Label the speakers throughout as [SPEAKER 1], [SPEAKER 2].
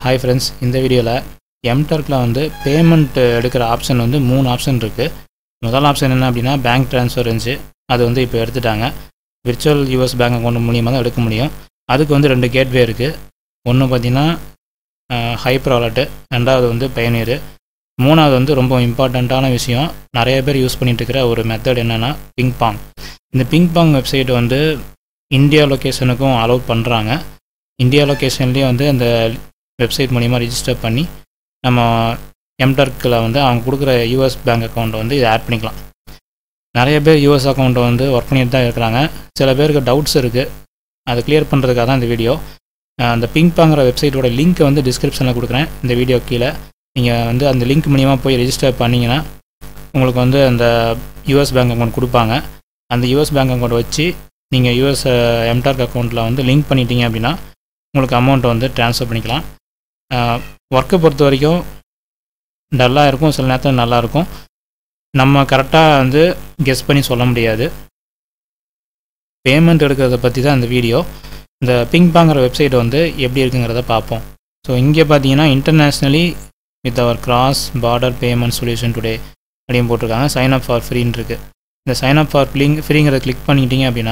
[SPEAKER 1] hi friends இந்த வீடியோவில் எம்டர்க்கில் வந்து பேமெண்ட் எடுக்கிற ஆப்ஷன் வந்து மூணு ஆப்ஷன் இருக்குது முதல் ஆப்ஷன் என்ன அப்படின்னா பேங்க் ட்ரான்ஸ்ஃபர் இருந்துச்சு அது வந்து இப்போ எடுத்துட்டாங்க விர்ச்சுவல் யூஎஸ் பேங்க் அக்கௌண்ட் மூலியமாக தான் எடுக்க முடியும் அதுக்கு வந்து ரெண்டு கேட்வே இருக்குது ஒன்று பார்த்தீங்கன்னா ஹைப்பர் வாலெட்டு ரெண்டாவது வந்து பயனீர் மூணாவது வந்து ரொம்ப இம்பார்ட்டண்ட்டான விஷயம் நிறைய பேர் யூஸ் பண்ணிட்டு இருக்கிற ஒரு மெத்தட் என்னென்னா பிங்பாங் இந்த பிங்பாங் வெப்சைட் வந்து இந்தியா லொக்கேஷனுக்கும் அலோவ் பண்ணுறாங்க இந்தியா லொக்கேஷன்லேயும் வந்து அந்த வெப்சைட் மூலிமா ரிஜிஸ்டர் பண்ணி நம்ம எம்டர்க்கில் வந்து அவங்க கொடுக்குற யூஎஸ் பேங்க் அக்கௌண்ட்டை வந்து இதை ஆட் பண்ணிக்கலாம் நிறைய பேர் யூஎஸ் அக்கௌண்ட்டை வந்து ஒர்க் பண்ணிட்டு தான் இருக்கிறாங்க சில பேருக்கு டவுட்ஸ் இருக்குது அதை கிளியர் பண்ணுறதுக்காக தான் இந்த வீடியோ அந்த பிங்பாங்கிற வெப்சைட்டோட லிங்க்கை வந்து டிஸ்கிரிப்ஷனில் கொடுக்குறேன் இந்த வீடியோ கீழே நீங்கள் வந்து அந்த லிங்க் மூலிமா போய் ரெஜிஸ்டர் பண்ணிங்கன்னா உங்களுக்கு வந்து அந்த யூஎஸ் பேங்க் அக்கௌண்ட் கொடுப்பாங்க அந்த யூஎஸ் பேங்க் அக்கௌண்ட் வச்சு நீங்கள் யூஎஸ் எம்டார்க் அக்கௌண்ட்டில் வந்து லிங்க் பண்ணிட்டீங்க அப்படின்னா உங்களுக்கு அமௌண்ட்டை வந்து ட்ரான்ஸ்ஃபர் பண்ணிக்கலாம் ஒர்க்கை பொறுத்த வரைக்கும் டல்லாக இருக்கும் சில நேரத்தில் நல்லாயிருக்கும் நம்ம கரெக்டாக வந்து கெஸ் பண்ணி சொல்ல முடியாது பேமெண்ட் எடுக்கிறத பற்றி தான் இந்த வீடியோ இந்த பிங்பாங்கிற வெப்சைட் வந்து எப்படி இருக்குங்கிறத பார்ப்போம் ஸோ இங்கே பார்த்தீங்கன்னா internationally with our cross border payment solution today அப்படின்னு போட்டிருக்காங்க சைன் அப் ஃபார் ஃப்ரீன்னு இருக்குது இந்த சைன் அப் ஃபார் ஃப்ரீங் ஃப்ரீங்கிறத கிளிக் பண்ணிட்டீங்க அப்படின்னா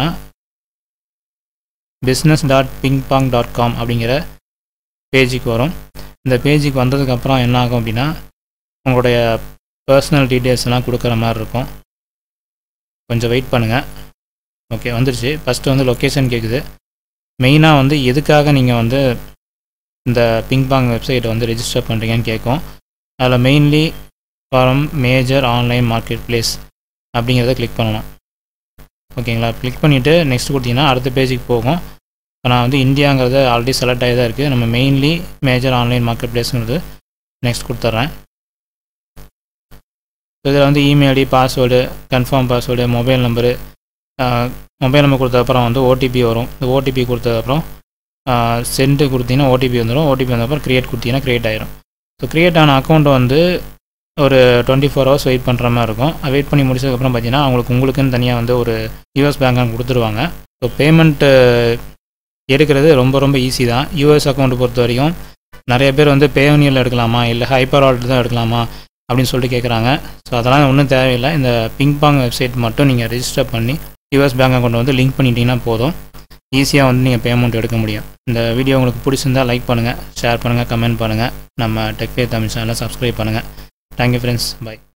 [SPEAKER 1] business dot PingPong dot com அப்படிங்கிற பேஜுக்கு வரும் இந்த பேஜுக்கு வந்ததுக்கப்புறம் என்ன ஆகும் அப்படின்னா உங்களுடைய பர்சனல் டீட்டெயில்ஸ் எல்லாம் கொடுக்குற மாதிரி இருக்கும் கொஞ்சம் வெயிட் பண்ணுங்கள் ஓகே வந்துருச்சு ஃபஸ்ட்டு வந்து லொக்கேஷன் கேட்குது மெயினாக வந்து எதுக்காக நீங்கள் வந்து இந்த பிங்பாங் வெப்சைட்டை வந்து ரெஜிஸ்டர் பண்ணுறீங்கன்னு கேட்கும் அதில் mainly from major online marketplace அப்படிங்கிறத கிளிக் பண்ணணும் ஓகேங்களா கிளிக் பண்ணிவிட்டு நெக்ஸ்ட் கொடுத்தீங்கன்னா அடுத்த பேஜுக்கு போகும் இப்போ நான் வந்து இந்தியாங்கிறது ஆல்ரெடி செலக்ட் ஆகி தான் இருக்குது நம்ம மெயின்லி மேஜர் ஆன்லைன் மார்க்கெட் பிளேஸுங்கிறது நெக்ஸ்ட் கொடுத்துட்றேன் இதில் வந்து email ID password confirm password mobile number mobile number கொடுத்ததுக்கப்புறம் வந்து ஓடிபி வரும் இந்த ஓடிபி கொடுத்ததுக்கப்புறம் சென்ட்டு கொடுத்தீங்கன்னா ஓடிபி வந்துடும் ஓடிபி வந்ததுக்கப்புறம் க்ரியேட் கொடுத்தீங்கன்னா க்ரியேட் ஆகிரும் ஸோ க்ரியேட் ஆன அக்கௌண்ட்டை வந்து ஒரு டுவெண்ட்டி ஃபோர் ஹவர்ஸ் வெயிட் பண்ணுற மாதிரி இருக்கும் வெயிட் பண்ணி முடிச்சதுக்கப்புறம் பார்த்தீங்கன்னா அவங்களுக்கு உங்களுக்குன்னு தனியாக வந்து ஒரு யூஎஸ் பேங்க் கொடுத்துருவாங்க ஸோ பேமெண்ட்டு எடுக்கிறது ரொம்ப ரொம்ப ஈஸி தான் யூஎஸ் அக்கௌண்ட் பொறுத்த வரைக்கும் நிறைய பேர் வந்து பேவனியில் எடுக்கலாமா இல்லை ஹைப்பர் வாலெட் தான் எடுக்கலாமா அப்படின்னு சொல்லிட்டு கேட்குறாங்க ஸோ அதெல்லாம் ஒன்றும் தேவையில்லை இந்த பிங்பாங் வெப்சைட் மட்டும் நீங்கள் ரெஜிஸ்டர் பண்ணி யூஎஸ் பேங்க் அக்கௌண்ட் வந்து லிங்க் பண்ணிட்டீங்கன்னா போதும் ஈஸியாக வந்து நீங்கள் பேமெண்ட் எடுக்க முடியும் இந்த வீடியோ உங்களுக்கு பிடிச்சிருந்தால் லைக் பண்ணுங்கள் ஷேர் பண்ணுங்கள் கமெண்ட் பண்ணுங்கள் நம்ம டெக்வே தமிழ் சேனலை சப்ஸ்கிரைப் பண்ணுங்கள் தேங்க்யூ ஃப்ரெண்ட்ஸ் பை